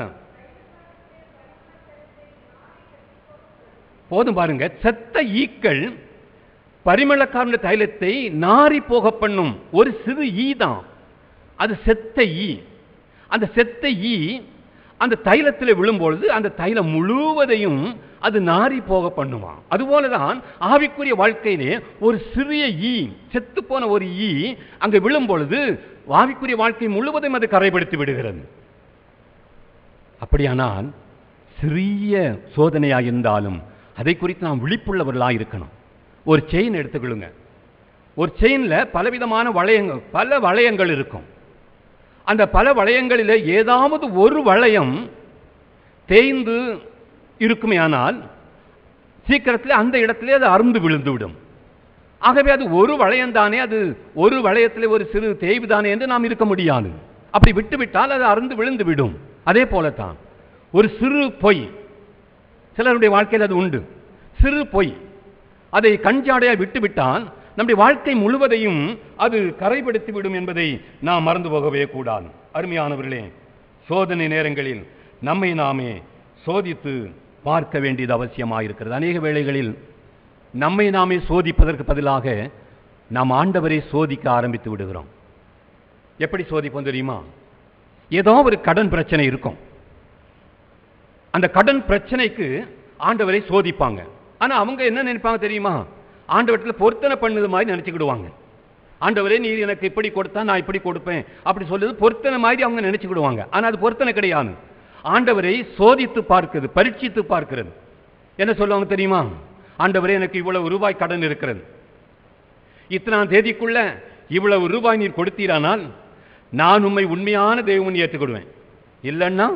போதும் பாருங்க செத்த ஈக்கள் பரிமளக்காரன தைலத்தை நாரி போக பண்ணும் ஒரு சிறு ஈ தான் அது செத்த ஈ அந்த செத்த ஈ அந்த தைலத்தில் விழும்பொழுது அந்த தைலம் முழுவதையும் அது நாரி போக பண்ணுவான் அதுபோலதான் ஆவிக்குரிய வாழ்க்கையிலே ஒரு சிறிய ஈ செத்து போன ஒரு ஈ அங்கே விழும் பொழுது ஆவிக்குரிய வாழ்க்கை முழுவதும் அது கரைப்படுத்தி விடுகிறது அப்படியானால் சிறிய சோதனையாக இருந்தாலும் அதை குறித்து நாம் விழிப்புள்ளவர்களாக இருக்கணும் ஒரு செயின் எடுத்துக்கொள்ளுங்க ஒரு செயினில் பலவிதமான வளையங்கள் பல வளையங்கள் இருக்கும் அந்த பல வளையங்களில் ஏதாவது ஒரு வளையம் தேய்ந்து இருக்குமே ஆனால் சீக்கிரத்தில் அந்த இடத்திலே அது அருந்து விழுந்து விடும் ஆகவே அது ஒரு வளையம் தானே அது ஒரு வளையத்தில் ஒரு சிறு தேய்வு தானே என்று நாம் இருக்க முடியாது அப்படி விட்டுவிட்டால் அது அருந்து விழுந்து விடும் அதே போலத்தான் ஒரு சிறு பொய் சிலருடைய வாழ்க்கையில் அது உண்டு சிறு பொய் அதை கஞ்சாடையாக விட்டுவிட்டால் நம்முடைய வாழ்க்கை முழுவதையும் அது கரைப்படுத்தி விடும் என்பதை நாம் மறந்து போகவே கூடாது அருமையானவர்களே சோதனை நேரங்களில் நம்மை நாமே சோதித்து பார்க்க வேண்டியது அவசியமாயிருக்கிறது அநேக வேளைகளில் நம்மை நாமே சோதிப்பதற்கு பதிலாக நாம் ஆண்டவரை சோதிக்க ஆரம்பித்து விடுகிறோம் எப்படி சோதிப்போம் தெரியுமா ஏதோ ஒரு கடன் பிரச்சனை இருக்கும் அந்த கடன் பிரச்சனைக்கு ஆண்டவரை சோதிப்பாங்க ஆனா அவங்க என்ன நினைப்பாங்க தெரியுமா ஆண்டவரத்தில் பொருத்தனை பண்ணது மாதிரி நினைச்சுக்கிடுவாங்க ஆண்டவரே நீர் எனக்கு இப்படி கொடுத்தா நான் இப்படி கொடுப்பேன் அப்படி சொல்லுது பொருத்தனை மாதிரி அவங்க நினைச்சுக்கிடுவாங்க ஆனா அது பொருத்தனை கிடையாது ஆண்டவரை சோதித்து பார்க்கிறது பரீட்சித்து பார்க்கிறது என்ன சொல்லுவாங்க தெரியுமா ஆண்டவரே எனக்கு இவ்வளவு ரூபாய் கடன் இருக்கிறது இத்தனாம் தேதிக்குள்ள இவ்வளவு ரூபாய் நீர் கொடுத்தீரானால் நான் உண்மை உண்மையான தெய்வம் ஏற்றுக்கிடுவேன் இல்லைன்னா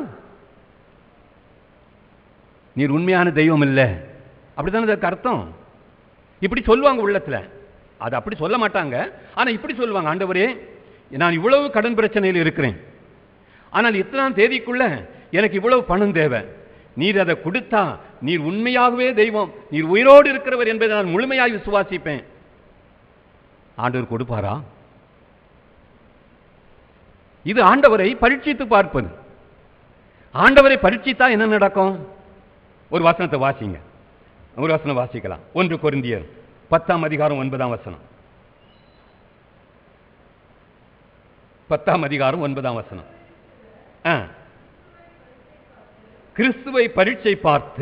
நீர் உண்மையான தெய்வம் இல்லை அப்படித்தானே அதுக்கு அர்த்தம் இப்படி சொல்லுவாங்க உள்ளத்துல அது அப்படி சொல்ல மாட்டாங்க ஆனா இப்படி சொல்லுவாங்க ஆண்டவரே நான் இவ்வளவு கடன் பிரச்சனையில் இருக்கிறேன் ஆனால் இத்தனாம் தேதிக்குள்ள எனக்கு இவ்வளவு பணம் தேவை நீர் அதை கொடுத்தா நீர் உண்மையாகவே தெய்வம் நீர் உயிரோடு இருக்கிறவர் என்பதை நான் முழுமையாய் விசுவாசிப்பேன் ஆண்டவர் கொடுப்பாரா இது ஆண்டவரை பரீட்சித்து பார்ப்பது ஆண்டவரை பரீட்சித்தா என்ன நடக்கும் ஒரு வசனத்தை வாசிங்க ஒரு வசனம் வாசிக்கலாம் ஒன்று கொரிந்தியர் பத்தாம் அதிகாரம் ஒன்பதாம் வசனம் பத்தாம் அதிகாரம் ஒன்பதாம் வசனம் ஆ. கிறிஸ்துவை பரீட்சை பார்த்து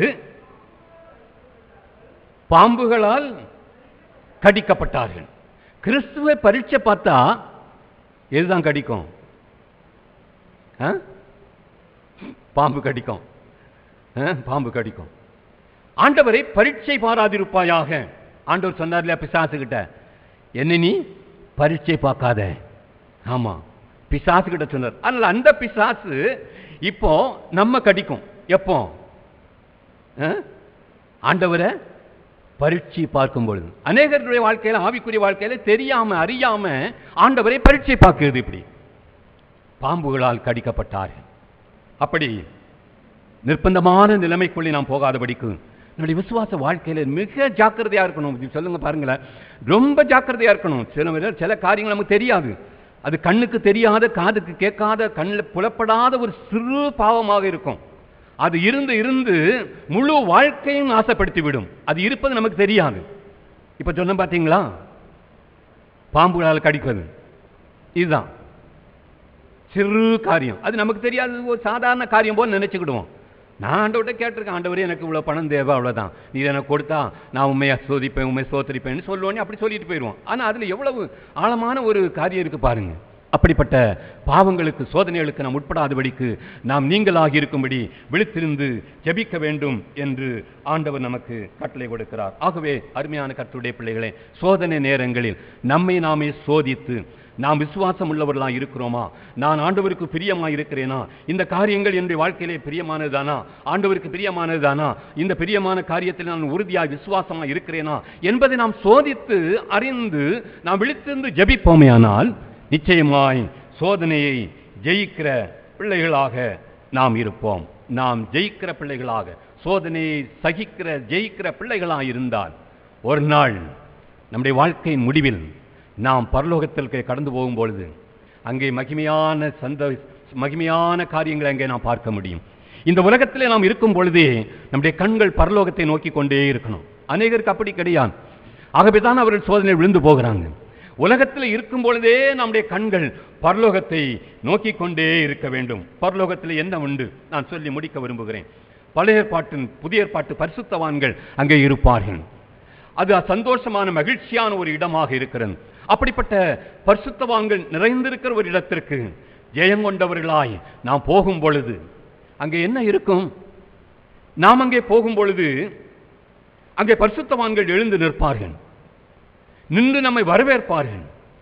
பாம்புகளால் கடிக்கப்பட்டார்கள் கிறிஸ்துவை பரீட்சை பார்த்தா எதுதான் கடிக்கும் ஆ? பாம்பு கடிக்கும் ஆ? பாம்பு கடிக்கும் ஆண்டவரை பரீட்சை பாராதிருப்பாயாக ஆண்டவர் சொன்னார் இல்லையா பிசாசு கிட்ட என்ன நீ பரீட்சை பார்க்காத ஆமா பிசாசு கிட்ட சொன்னார் அதனால அந்த பிசாசு இப்போ நம்ம கடிக்கும் எப்போ ஆ? ஆண்டவரை பரீட்சை பார்க்கும் பொழுது அநேகருடைய வாழ்க்கையில ஆவிக்குரிய வாழ்க்கையில தெரியாம அறியாம ஆண்டவரை பரீட்சை பார்க்கிறது இப்படி பாம்புகளால் கடிக்கப்பட்டார்கள் அப்படி நிர்பந்தமான நிலைமைக்குள்ளே நாம் போகாதபடிக்கு நம்முடைய விசுவாச வாழ்க்கையில மிக ஜாக்கிரதையா இருக்கணும் இது சொல்லுங்க பாருங்களேன் ரொம்ப ஜாக்கிரதையா இருக்கணும் சில வேளை சில காரியங்கள் நமக்கு தெரியாது அது கண்ணுக்கு தெரியாத காதுக்கு கேட்காத கண்ணில் புலப்படாத ஒரு சிறு பாவமாக இருக்கும் அது இருந்து இருந்து முழு வாழ்க்கையும் நாசப்படுத்தி விடும் அது இருப்பது நமக்கு தெரியாது இப்ப சொன்ன பாத்தீங்களா பாம்புகளால் கடிப்பது இதுதான் சிறு காரியம் அது நமக்கு தெரியாத ஒரு சாதாரண காரியம் போல நினைச்சுக்கிடுவோம் நான் ஆண்டவர்கிட்ட கேட்டிருக்கேன் ஆண்டவரே எனக்கு இவ்வளோ பணம் தேவை அவ்வளோதான் நீ எனக்கு கொடுத்தா நான் உண்மையா சோதிப்பேன் உண்மை சோத்தரிப்பேன்னு சொல்லுவோன்னே அப்படி சொல்லிட்டு போயிடுவோம் ஆனால் அதில் எவ்வளவு ஆழமான ஒரு காரியம் இருக்கு பாருங்க அப்படிப்பட்ட பாவங்களுக்கு சோதனைகளுக்கு நாம் உட்படாதபடிக்கு நாம் நீங்களாகி இருக்கும்படி விழித்திருந்து ஜெபிக்க வேண்டும் என்று ஆண்டவர் நமக்கு கட்டளை கொடுக்கிறார் ஆகவே அருமையான கர்த்தருடைய பிள்ளைகளே சோதனை நேரங்களில் நம்மை நாமே சோதித்து நாம் விசுவாசம் உள்ளவர்களா இருக்கிறோமா நான் ஆண்டவருக்கு பிரியமா இருக்கிறேனா இந்த காரியங்கள் என்னுடைய வாழ்க்கையிலே பிரியமானதுதானா ஆண்டவருக்கு பிரியமானதுதானா இந்த பிரியமான காரியத்தில் நான் உறுதியாய் விசுவாசமா இருக்கிறேனா என்பதை நாம் சோதித்து அறிந்து நாம் விழித்திருந்து ஜெபிப்போமேயானால் நிச்சயமாய் சோதனையை ஜெயிக்கிற பிள்ளைகளாக நாம் இருப்போம் நாம் ஜெயிக்கிற பிள்ளைகளாக சோதனையை சகிக்கிற ஜெயிக்கிற பிள்ளைகளாக இருந்தால் ஒரு நாள் நம்முடைய வாழ்க்கையின் முடிவில் நாம் பரலோகத்திற்கு கடந்து போகும் பொழுது அங்கே மகிமையான சந்த மகிமையான காரியங்களை அங்கே நாம் பார்க்க முடியும் இந்த உலகத்திலே நாம் இருக்கும் பொழுதே நம்முடைய கண்கள் பரலோகத்தை நோக்கி கொண்டே இருக்கணும் அநேகருக்கு அப்படி கிடையாது ஆகவே தான் அவர்கள் சோதனை விழுந்து போகிறாங்க உலகத்தில் இருக்கும் பொழுதே நம்முடைய கண்கள் பரலோகத்தை நோக்கி கொண்டே இருக்க வேண்டும் பரலோகத்தில் என்ன உண்டு நான் சொல்லி முடிக்க விரும்புகிறேன் பழைய ஏற்பாட்டின் புதிய ஏற்பாட்டு பரிசுத்தவான்கள் அங்கே இருப்பார்கள் அது சந்தோஷமான மகிழ்ச்சியான ஒரு இடமாக இருக்கிறது அப்படிப்பட்ட பரிசுத்தவான்கள் நிறைந்திருக்கிற ஒரு இடத்திற்கு ஜெயம் கொண்டவர்களாய் நாம் போகும் பொழுது அங்கே என்ன இருக்கும் நாம் அங்கே போகும் பொழுது அங்கே பரிசுத்தவான்கள் எழுந்து நிற்பார்கள் நின்று நம்மை வரவேற்பார்கள்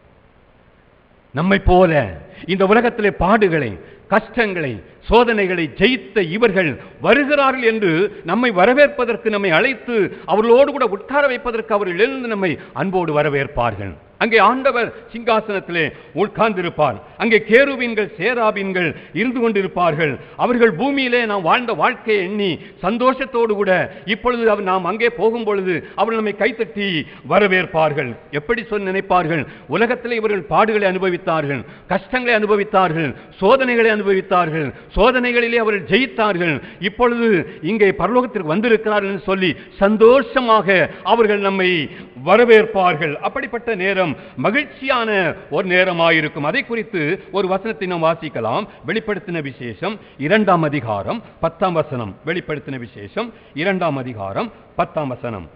நம்மை போல இந்த உலகத்திலே பாடுகளை கஷ்டங்களை சோதனைகளை ஜெயித்த இவர்கள் வருகிறார்கள் என்று நம்மை வரவேற்பதற்கு நம்மை அழைத்து அவர்களோடு கூட உட்கார வைப்பதற்கு அவர்கள் எழுந்து நம்மை அன்போடு வரவேற்பார்கள் அங்கே ஆண்டவர் சிங்காசனத்திலே உட்கார்ந்திருப்பார் அங்கே கேருவீன்கள் சேராபீன்கள் இருந்து கொண்டிருப்பார்கள் அவர்கள் பூமியிலே நாம் வாழ்ந்த வாழ்க்கையை எண்ணி சந்தோஷத்தோடு கூட இப்பொழுது அவர் நாம் அங்கே போகும் பொழுது அவர்கள் நம்மை கைத்தட்டி வரவேற்பார்கள் எப்படி சொல் நினைப்பார்கள் உலகத்திலே இவர்கள் பாடுகளை அனுபவித்தார்கள் கஷ்டங்களை அனுபவித்தார்கள் சோதனைகளை அனுபவித்தார்கள் சோதனைகளிலே அவர்கள் ஜெயித்தார்கள் இப்பொழுது இங்கே பரலோகத்திற்கு வந்திருக்கிறார்கள் என்று சொல்லி சந்தோஷமாக அவர்கள் நம்மை வரவேற்பார்கள் அப்படிப்பட்ட நேரம் மகிழ்ச்சியான ஒரு நேரமாயிருக்கும் அதை குறித்து ஒரு வசனத்தை நாம் வாசிக்கலாம் வெளிப்படுத்தின விசேஷம் இரண்டாம் அதிகாரம் பத்தாம் வசனம் வெளிப்படுத்தின விசேஷம் இரண்டாம் அதிகாரம் பத்தாம் வசனம்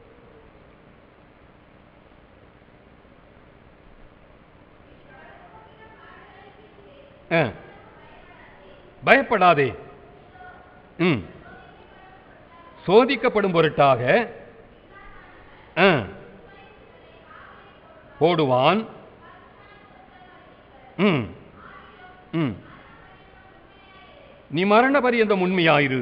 ஆ. பயப்படாதே ம் சோதிக்கப்படும் பொருட்டாக ஆ, போடுவான் ம் ம் நீ மரண பரியந்தம் உண்மையாயிரு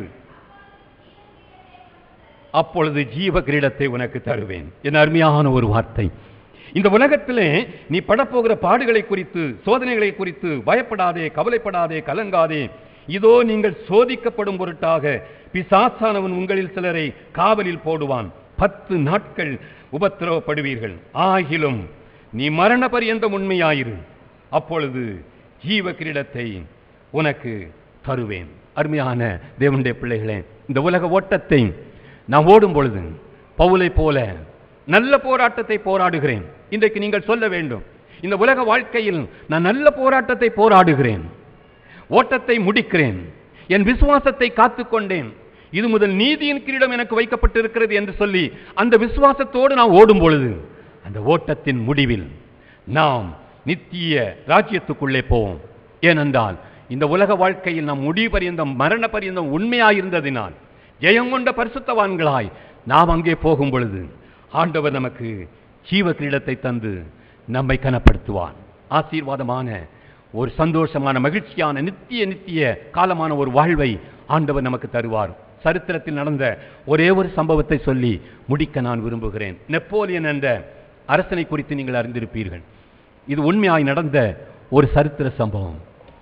அப்பொழுது ஜீவ கிரீடத்தை உனக்கு தருவேன் என் அருமையான ஒரு வார்த்தை இந்த உலகத்திலே நீ படப்போகிற பாடுகளை குறித்து சோதனைகளை குறித்து பயப்படாதே கவலைப்படாதே கலங்காதே இதோ நீங்கள் சோதிக்கப்படும் பொருட்டாக பிசாசானவன் உங்களில் சிலரை காவலில் போடுவான் பத்து நாட்கள் உபத்திரவப்படுவீர்கள் ஆகிலும் நீ மரண பரியந்தம் உண்மையாயிரு அப்பொழுது ஜீவ கிரீடத்தை உனக்கு தருவேன் அருமையான தேவனுடைய பிள்ளைகளே இந்த உலக ஓட்டத்தை நான் ஓடும் பொழுது பவுலை போல நல்ல போராட்டத்தை போராடுகிறேன் இன்றைக்கு நீங்கள் சொல்ல வேண்டும் இந்த உலக வாழ்க்கையில் நான் நல்ல போராட்டத்தை போராடுகிறேன் ஓட்டத்தை முடிக்கிறேன் என் விசுவாசத்தை காத்துக்கொண்டேன் இது முதல் நீதியின் கிரீடம் எனக்கு வைக்கப்பட்டிருக்கிறது என்று சொல்லி அந்த விசுவாசத்தோடு நான் ஓடும் பொழுது அந்த ஓட்டத்தின் முடிவில் நாம் நித்திய ராஜ்யத்துக்குள்ளே போவோம் ஏனென்றால் இந்த உலக வாழ்க்கையில் நாம் முடிவு பரியந்தம் மரண பரியந்தம் உண்மையாயிருந்ததினால் ஜெயங்கொண்ட பரிசுத்தவான்களாய் நாம் அங்கே போகும் பொழுது ஆண்டவர் நமக்கு ஜீவ கிரீடத்தை தந்து நம்மை கனப்படுத்துவான் ஆசீர்வாதமான ஒரு சந்தோஷமான மகிழ்ச்சியான நித்திய நித்திய காலமான ஒரு வாழ்வை ஆண்டவர் நமக்கு தருவார் சரித்திரத்தில் நடந்த ஒரே ஒரு சம்பவத்தை சொல்லி முடிக்க நான் விரும்புகிறேன் நெப்போலியன் என்ற அரசனை குறித்து நீங்கள் அறிந்திருப்பீர்கள் இது உண்மையாய் நடந்த ஒரு சரித்திர சம்பவம்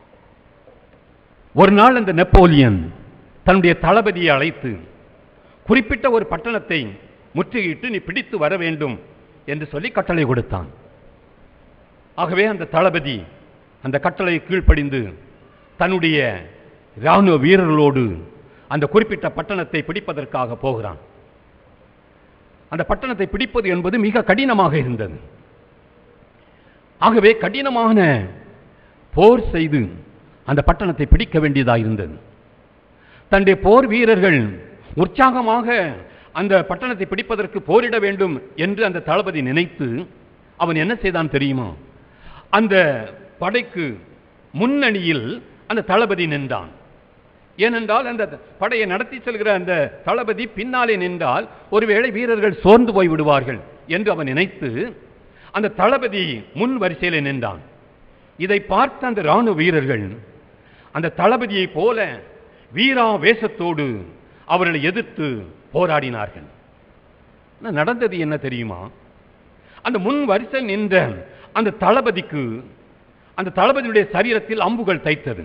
ஒரு நாள் அந்த நெப்போலியன் தன்னுடைய தளபதியை அழைத்து குறிப்பிட்ட ஒரு பட்டணத்தை முற்றுகையிட்டு நீ பிடித்து வர வேண்டும் என்று சொல்லி கட்டளை கொடுத்தான் ஆகவே அந்த தளபதி அந்த கட்டளை கீழ்ப்படிந்து தன்னுடைய இராணுவ வீரர்களோடு அந்த குறிப்பிட்ட பட்டணத்தை பிடிப்பதற்காக போகிறான் அந்த பட்டணத்தை பிடிப்பது என்பது மிக கடினமாக இருந்தது ஆகவே கடினமான போர் செய்து அந்த பட்டணத்தை பிடிக்க வேண்டியதாக இருந்தது தன்னுடைய போர் வீரர்கள் உற்சாகமாக அந்த பட்டணத்தை பிடிப்பதற்கு போரிட வேண்டும் என்று அந்த தளபதி நினைத்து அவன் என்ன செய்தான் தெரியுமா அந்த படைக்கு முன்னணியில் அந்த தளபதி நின்றான் ஏனென்றால் அந்த படையை நடத்தி செல்கிற அந்த தளபதி பின்னாலே நின்றால் ஒருவேளை வீரர்கள் சோர்ந்து போய் விடுவார்கள் என்று அவன் நினைத்து அந்த தளபதி முன் வரிசையில் நின்றான் இதை பார்த்த அந்த ராணுவ வீரர்கள் அந்த தளபதியை போல வீரா வேஷத்தோடு அவர்களை எதிர்த்து போராடினார்கள் ஆனா நடந்தது என்ன தெரியுமா அந்த முன் வரிசையில் நின்ற அந்த தளபதிக்கு அந்த தளபதியுடைய சரீரத்தில் அம்புகள் தைத்தது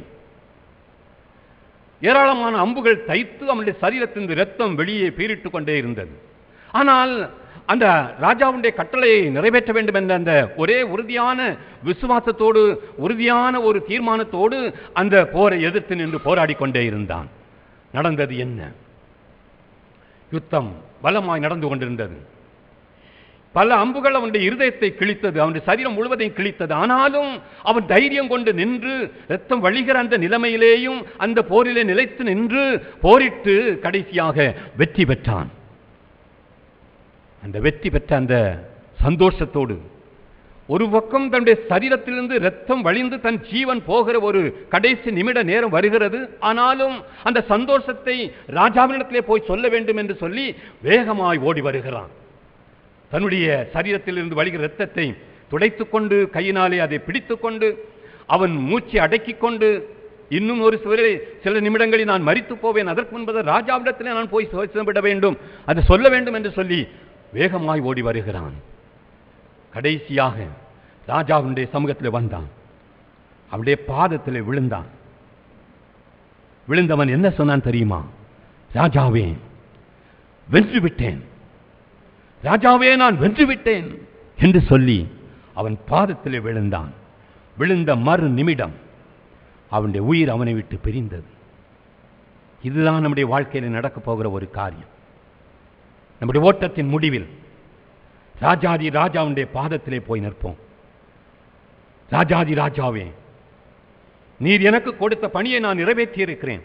ஏராளமான அம்புகள் தைத்து அவனுடைய சரீரத்தின் இரத்தம் வெளியே பீரிட்டு கொண்டே இருந்தது ஆனால் அந்த ராஜாவுடைய கட்டளையை நிறைவேற்ற வேண்டும் என்ற அந்த ஒரே உறுதியான விசுவாசத்தோடு உறுதியான ஒரு தீர்மானத்தோடு அந்த போரை எதிர்த்து நின்று போராடி கொண்டே இருந்தான் நடந்தது என்ன யுத்தம் பலமாய் நடந்து கொண்டிருந்தது பல அம்புகள் அவனுடைய இருதயத்தை கிழித்தது அவனுடைய சரீரம் முழுவதையும் கிழித்தது ஆனாலும் அவன் தைரியம் கொண்டு நின்று ரத்தம் வழிகிற அந்த நிலைமையிலேயும் அந்த போரிலே நிலைத்து நின்று போரிட்டு கடைசியாக வெற்றி பெற்றான் அந்த வெற்றி பெற்ற அந்த சந்தோஷத்தோடு ஒரு பக்கம் தன்னுடைய சரீரத்திலிருந்து ரத்தம் வழிந்து தன் ஜீவன் போகிற ஒரு கடைசி நிமிட நேரம் வருகிறது ஆனாலும் அந்த சந்தோஷத்தை ராஜாவினிடத்திலே போய் சொல்ல வேண்டும் என்று சொல்லி வேகமாய் ஓடி வருகிறான் தன்னுடைய சரீரத்திலிருந்து வழிகிற ரத்தத்தை துடைத்துக் கொண்டு கையினாலே அதை பிடித்துக்கொண்டு அவன் மூச்சை அடக்கிக் கொண்டு இன்னும் ஒரு சில சில நிமிடங்களில் நான் மரித்து போவேன் அதற்கு முன்பது ராஜாவிடத்திலே நான் போய் விட வேண்டும் அதை சொல்ல வேண்டும் என்று சொல்லி வேகமாய் ஓடி வருகிறான் கடைசியாக ராஜாவினுடைய சமூகத்தில் வந்தான் அவனுடைய பாதத்தில் விழுந்தான் விழுந்தவன் என்ன சொன்னான் தெரியுமா ராஜாவே வென்று விட்டேன் ராஜாவே நான் வென்று விட்டேன் என்று சொல்லி அவன் பாதத்திலே விழுந்தான் விழுந்த மறு நிமிடம் அவனுடைய உயிர் அவனை விட்டு பிரிந்தது இதுதான் நம்முடைய வாழ்க்கையில் நடக்கப் போகிற ஒரு காரியம் நம்முடைய ஓட்டத்தின் முடிவில் ராஜாதி ராஜாவுடைய பாதத்திலே போய் நிற்போம் ராஜாதி ராஜாவே நீர் எனக்கு கொடுத்த பணியை நான் நிறைவேற்றி இருக்கிறேன்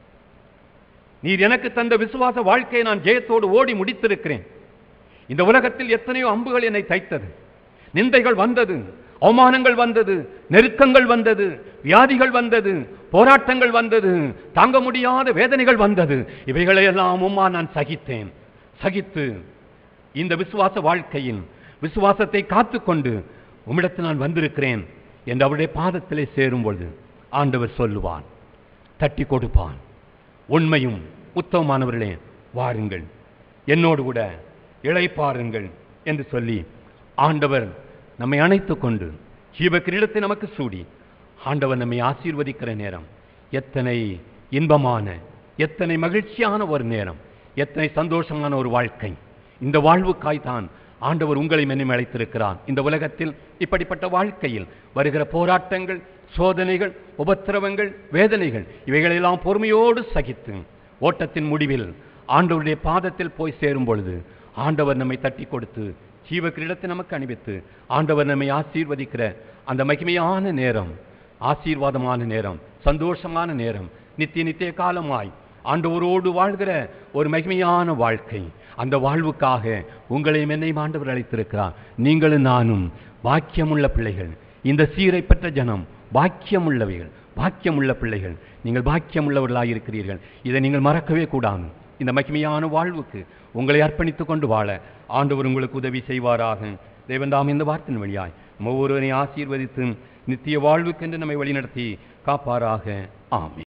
நீர் எனக்கு தந்த விசுவாச வாழ்க்கையை நான் ஜெயத்தோடு ஓடி முடித்திருக்கிறேன் இந்த உலகத்தில் எத்தனையோ அம்புகள் என்னை தைத்தது நிந்தைகள் வந்தது அவமானங்கள் வந்தது நெருக்கங்கள் வந்தது வியாதிகள் வந்தது போராட்டங்கள் வந்தது தாங்க முடியாத வேதனைகள் வந்தது இவைகளை எல்லாம் உம்மா நான் சகித்தேன் சகித்து இந்த விசுவாச வாழ்க்கையின் விசுவாசத்தை காத்துக்கொண்டு உம்மிடத்தில் நான் வந்திருக்கிறேன் என்று அவருடைய பாதத்திலே சேரும் பொழுது ஆண்டவர் சொல்லுவான் தட்டி கொடுப்பான் உண்மையும் உத்தமமானவர்களே வாருங்கள் என்னோடு கூட இளைப்பாருங்கள் என்று சொல்லி ஆண்டவர் நம்மை அணைத்துக் கொண்டு ஜீவ கிரீடத்தை நமக்கு சூடி ஆண்டவர் நம்மை ஆசீர்வதிக்கிற நேரம் எத்தனை இன்பமான எத்தனை மகிழ்ச்சியான ஒரு நேரம் எத்தனை சந்தோஷமான ஒரு வாழ்க்கை இந்த வாழ்வுக்காய் தான் ஆண்டவர் உங்களை மென்னும் அழைத்திருக்கிறார் இந்த உலகத்தில் இப்படிப்பட்ட வாழ்க்கையில் வருகிற போராட்டங்கள் சோதனைகள் உபத்திரவங்கள் வேதனைகள் இவைகளெல்லாம் பொறுமையோடு சகித்து ஓட்டத்தின் முடிவில் ஆண்டவருடைய பாதத்தில் போய் சேரும் பொழுது ஆண்டவர் நம்மை தட்டி கொடுத்து ஜீவ கிரீடத்தை நமக்கு அணிவித்து ஆண்டவர் நம்மை ஆசீர்வதிக்கிற அந்த மகிமையான நேரம் ஆசீர்வாதமான நேரம் சந்தோஷமான நேரம் நித்திய நித்திய காலமாய் ஆண்டவரோடு வாழ்கிற ஒரு மகிமையான வாழ்க்கை அந்த வாழ்வுக்காக உங்களையும் என்னையும் ஆண்டவர் அழைத்திருக்கிறார் நீங்களும் நானும் பாக்கியமுள்ள பிள்ளைகள் இந்த சீரை பெற்ற ஜனம் பாக்கியமுள்ளவைகள் பாக்கியமுள்ள பிள்ளைகள் நீங்கள் பாக்கியமுள்ளவர்களாக இருக்கிறீர்கள் இதை நீங்கள் மறக்கவே கூடாது இந்த மகிமையான வாழ்வுக்கு உங்களை அர்ப்பணித்துக் கொண்டு வாழ ஆண்டவர் உங்களுக்கு உதவி செய்வாராக தேவன் தாம் இந்த வார்த்தையின் வழியாய் ஒவ்வொருவரை ஆசீர்வதித்து நித்திய வாழ்வுக்கென்று நம்மை வழிநடத்தி காப்பாராக ஆமென்